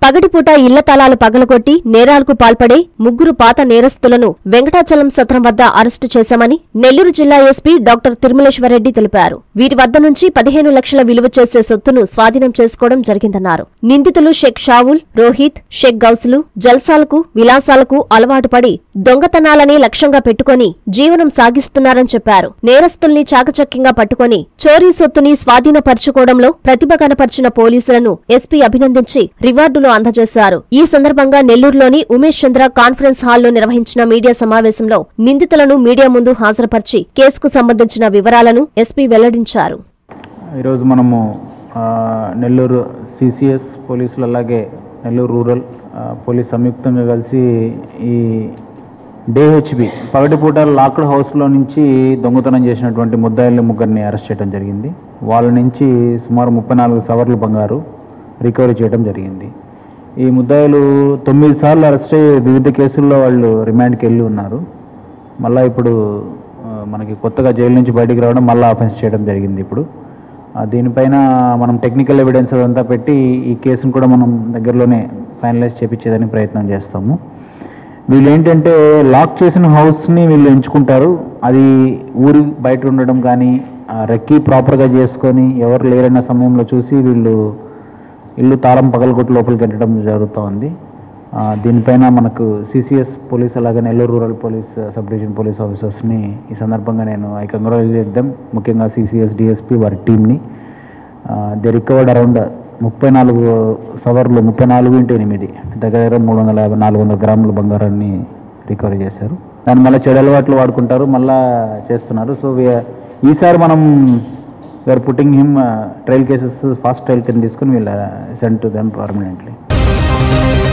పగటిపూట ఇళ్ల తలాలు పగలగొట్టి నేరాలకు పాల్పడే ముగ్గురు పాత నేరస్తులను వెంకటాచలం సత్రం వద్ద అరెస్టు చేశామని నెల్లూరు జిల్లా ఎస్పీ డాక్టర్ తిరుమలేశ్వరరెడ్డి తెలిపారు వీరి వద్ద నుంచి పదిహేను లక్షల విలువ చేసే సొత్తును స్వాధీనం చేసుకోవడం జరిగిందన్నారు నిందితులు షేక్ షావుల్ రోహిత్ షేక్ గౌసులు జల్సాలకు విలాసాలకు అలవాటు పడి దొంగతనాలనే లక్ష్యంగా పెట్టుకొని జీవనం సాగిస్తున్నారని చెప్పారు నేరస్తుల్ని చాకచక్యంగా పట్టుకొని చోరీ సొత్తుని స్వాధీనపరచుకోవడంలో ప్రతిభ కనపర్చిన పోలీసులను ఎస్పీ అభినందించి రివార్డులు అందజేశారు ఈ సందర్భంగా నెల్లూరులోని ఉమేష్ చంద్ర కాన్ఫరెన్స్ హాల్లో నిర్వహించిన మీడియా సమావేశంలో నిందితులను మీడియా ముందు హాజరుపరిచి కేసుకు సంబంధించిన వివరాలను ఎస్పీ వెల్లడించారు ఈరోజు మనము ఆ, నెల్లూరు సిసిఎస్ పోలీసులు అలాగే నెల్లూరు రూరల్ ఆ, పోలీస్ సంయుక్తంగా కలిసి ఈ డేహెచ్బి పగటిపూట లాక్డ్ హౌస్లో నుంచి దొంగతనం చేసినటువంటి ముద్దాయిల్ని ముగ్గురిని అరెస్ట్ చేయడం జరిగింది వాళ్ళ నుంచి సుమారు ముప్పై నాలుగు సవర్లు బంగారు రికవరీ చేయడం జరిగింది ఈ ముద్దాయిలు తొమ్మిది సార్లు అరెస్ట్ అయ్యి వివిధ కేసుల్లో వాళ్ళు రిమాండ్కి వెళ్ళి ఉన్నారు మళ్ళీ ఇప్పుడు ఆ, మనకి కొత్తగా జైలు నుంచి బయటికి రావడం మళ్ళీ అఫెన్స్ చేయడం జరిగింది ఇప్పుడు ఆ, దీనిపైన మనం టెక్నికల్ ఎవిడెన్స్ అదంతా పెట్టి ఈ కేసును కూడా మనం దగ్గరలోనే ఫైనలైజ్ చేపించేదానికి ప్రయత్నం చేస్తాము వీళ్ళు ఏంటంటే లాక్ చేసిన హౌస్ని వీళ్ళు ఎంచుకుంటారు అది ఊరి బయట ఉండడం కానీ ఆ రెక్కి ప్రాపర్గా చేసుకొని ఎవరు లేరన్న సమయంలో చూసి వీళ్ళు ఇల్లు తాళం పగలగొట్టి లోపలికి వెళ్ళడం జరుగుతూ ఉంది ఆ, దీనిపైన మనకు సిసిఎస్ పోలీస్ అలాగే Nellore rural police sub division police ఆఫీసర్స్ని ఈ సందర్భంగా నేను ఐ కంగ్రాచులేట్ దెమ్ ముఖ్యంగా సిసిఎస్ డిఎస్పి వారి టీంని దే రికవర్డ్ అరౌండ్ ముప్పై నాలుగు సవర్లు ముప్పై నాలుగు ఇంటూ ఎనిమిది దగ్గర దగ్గర మూడు వందల యాభై నాలుగు వందల గ్రాముల బంగారాన్ని రికవరీ చేశారు దాన్ని మళ్ళీ చెడు అలవాట్లు వాడుకుంటారు మళ్ళా చేస్తున్నారు సో ఈసారి మనం we're putting him trial cases fast trial కింద తీసుకుని వీళ్ళ సెండ్ టు దెమ్ పర్మనెంట్లీ